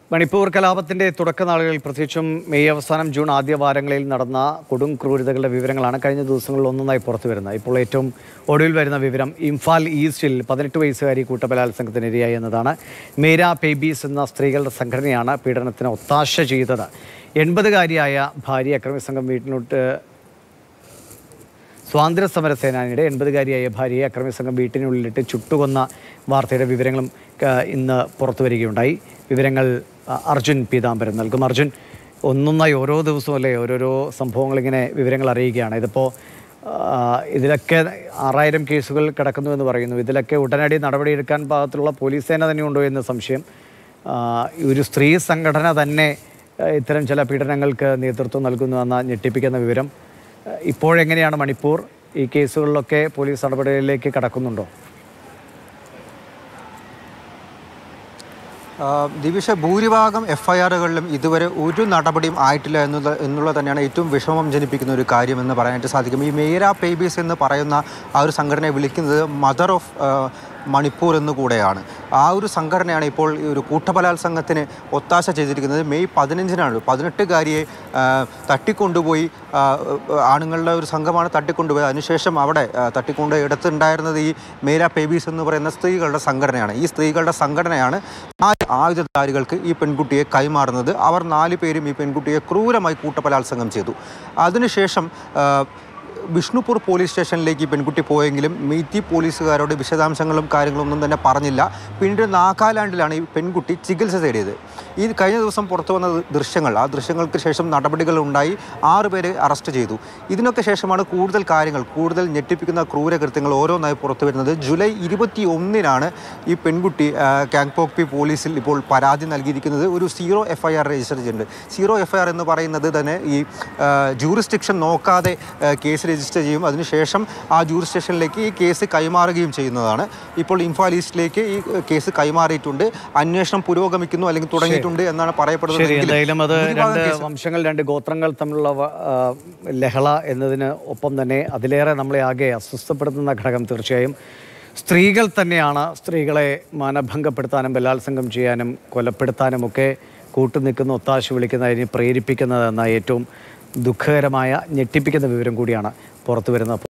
മണിപ്പൂർ കലാപത്തിന്റെ തുടക്കനാളുകളിൽ പ്രത്യേകിച്ചും മെയ് അവസാനം ജൂൺ ആദ്യ വാരങ്ങളിൽ നടന്ന കൊടും ക്രൂരതകളുടെ വിവരങ്ങളാണ് കഴിഞ്ഞ ദിവസങ്ങളിൽ ഒന്നൊന്നായി പുറത്തു വരുന്നത് ഇപ്പോൾ ഏറ്റവും ഒടുവിൽ വരുന്ന വിവരം ഇംഫാൽ ഈസ്റ്റിൽ പതിനെട്ട് വയസ്സുകാരി കൂട്ടബലാത്സംഗത്തിന് ഇരയായി എന്നതാണ് മേര പേബീസ് എന്ന സ്ത്രീകളുടെ സംഘടനയാണ് പീഡനത്തിന് ഒത്താശ ചെയ്തത് എൺപതുകാരിയായ ഭാര്യ അക്രമി സംഘം വീട്ടിലോട്ട് സ്വാതന്ത്ര്യ സമര സേനാനിയുടെ എൺപതുകാരിയായ ഭാര്യയെ അക്രമി സംഘം വീട്ടിനുള്ളിലിട്ട് ചുട്ടുകൊന്ന വാർത്തയുടെ വിവരങ്ങളും ആ, ഇന്ന് പുറത്തു വരികയുണ്ടായി വിവരങ്ങൾ ആ, അർജുൻ പീതാംബരൻ നൽകും അർജുൻ ഒന്നൊന്നായി ഓരോ ദിവസവും അല്ലേ ഓരോരോ സംഭവങ്ങൾ ഇങ്ങനെ വിവരങ്ങൾ അറിയുകയാണ് ഇതിപ്പോൾ ആ, ഇതിലൊക്കെ ആറായിരം കേസുകൾ കിടക്കുന്നു എന്ന് പറയുന്നു ഇതിലൊക്കെ ഉടനടി നടപടിയെടുക്കാൻ പാകത്തിലുള്ള പോലീസ് സേന തന്നെ ഉണ്ടോ എന്ന് സംശയം ആ, ഒരു സ്ത്രീ സംഘടന തന്നെ ആ, ഇത്തരം ചില പീഡനങ്ങൾക്ക് നേതൃത്വം നൽകുന്നു എന്ന ഞെട്ടിപ്പിക്കുന്ന വിവരം ആ, ഇപ്പോഴെങ്ങനെയാണ് മണിപ്പൂർ ഈ കേസുകളിലൊക്കെ പോലീസ് നടപടികളിലേക്ക് കടക്കുന്നുണ്ടോ ആ, ദിവിഷ ഭൂരിഭാഗം എഫ് ഐ ആറുകളിലും ഇതുവരെ ഒരു നടപടിയും ആയിട്ടില്ല എന്നുള്ള എന്നുള്ളത് തന്നെയാണ് ഏറ്റവും വിഷമം ജനിപ്പിക്കുന്ന ഒരു കാര്യം എന്ന് പറയാനായിട്ട് സാധിക്കും ഈ മേര പേബീസ് എന്ന് പറയുന്ന ആ ഒരു സംഘടനയെ വിളിക്കുന്നത് മദർ ഓഫ് മണിപ്പൂർ എന്ന് കൂടെയാണ് ആ ഒരു സംഘടനയാണ് ഇപ്പോൾ ഈ ഒരു കൂട്ടബലാത്സംഗത്തിന് ഒത്താശ ചെയ്തിരിക്കുന്നത് മെയ് പതിനഞ്ചിനാണ് പതിനെട്ടുകാരിയെ ആ, തട്ടിക്കൊണ്ടുപോയി ആ, ആണുങ്ങളുടെ ഒരു സംഘമാണ് തട്ടിക്കൊണ്ടുപോയത് അതിനുശേഷം അവിടെ ആ, തട്ടിക്കൊണ്ട് ഇടത്തുണ്ടായിരുന്നത് ഈ മേര പേബീസ് എന്ന് പറയുന്ന സ്ത്രീകളുടെ സംഘടനയാണ് ഈ സ്ത്രീകളുടെ സംഘടനയാണ് നാല് ആയുധധാരികൾക്ക് ഈ പെൺകുട്ടിയെ കൈമാറുന്നത് അവർ നാല് പേരും ഈ പെൺകുട്ടിയെ ക്രൂരമായി കൂട്ടബലാത്സംഗം ചെയ്തു അതിനുശേഷം ആ, വിഷ്ണുപൂർ പോലീസ് സ്റ്റേഷനിലേക്ക് ഈ പെൺകുട്ടി പോയെങ്കിലും മീറ്റി പോലീസുകാരോട് വിശദാംശങ്ങളും കാര്യങ്ങളൊന്നും തന്നെ പറഞ്ഞില്ല പിന്നീട് നാഗാലാൻഡിലാണ് ഈ പെൺകുട്ടി ചികിത്സ തേടിയത് ഈ കഴിഞ്ഞ ദിവസം പുറത്തു വന്ന ദൃശ്യങ്ങൾ ആ ദൃശ്യങ്ങൾക്ക് ശേഷം നടപടികൾ ഉണ്ടായി ആറ് പേരെ അറസ്റ്റ് ചെയ്തു ഇതിനൊക്കെ ശേഷമാണ് കൂടുതൽ കാര്യങ്ങൾ കൂടുതൽ ഞെട്ടിപ്പിക്കുന്ന ക്രൂരകൃത്യങ്ങൾ ഓരോന്നായി പുറത്തു വരുന്നത് ജൂലൈ ഇരുപത്തി ഒന്നിനാണ് ഈ പെൺകുട്ടി ആ, കാങ്പോക്പി പോലീസിൽ ഇപ്പോൾ പരാതി നൽകിയിരിക്കുന്നത് ഒരു zero F I R register ചെയ്തിട്ടുണ്ട് സീറോ എഫ് ഐ ആർ എന്ന് പറയുന്നത് തന്നെ ഈ ജൂറിസ്ഡിക്ഷൻ നോക്കാതെ ആ, കേസ് രജിസ്റ്റർ ചെയ്യും അതിനുശേഷം ആ ജൂറിസ്ഡിക്ഷനിലേക്ക് ഈ കേസ് കൈമാറുകയും ചെയ്യുന്നതാണ് ഇപ്പോൾ ഇംഫാൽ ഈസ്റ്റിലേക്ക് ഈ കേസ് കൈമാറിയിട്ടുണ്ട് അന്വേഷണം പുരോഗമിക്കുന്നു അല്ലെങ്കിൽ തുടങ്ങിയിട്ടുണ്ട് എന്നാണ് പറയപ്പെടുന്നത് ശരി എങ്കിലും എന്തായാലും അത് ഭൂരിഭാഗം രണ്ട് കേസ് വംശങ്ങൾ രണ്ട് ഗോത്രങ്ങൾ തമ്മിലുള്ള വ- ആ, ലഹള എന്നതിന് ഒപ്പം തന്നെ അതിലേറെ നമ്മളെ ആകെ അസ്വസ്ഥപ്പെടുത്തുന്ന ഘടകം തീർച്ചയായും സ്ത്രീകൾ തന്നെയാണ് സ്ത്രീകളെ മാനഭംഗപ്പെടുത്താനും ബലാത്സംഗം ചെയ്യാനും കൊലപ്പെടുത്താനും ഒക്കെ കൂട്ടുനിൽക്കുന്ന ഒത്താശ വിളിക്കുന്നതിന് പ്രേരിപ്പിക്കുന്നതെന്ന ഏറ്റവും ദുഃഖകരമായ ഞെട്ടിപ്പിക്കുന്ന വിവരം കൂടിയാണ് പുറത്തു വരുന്നത്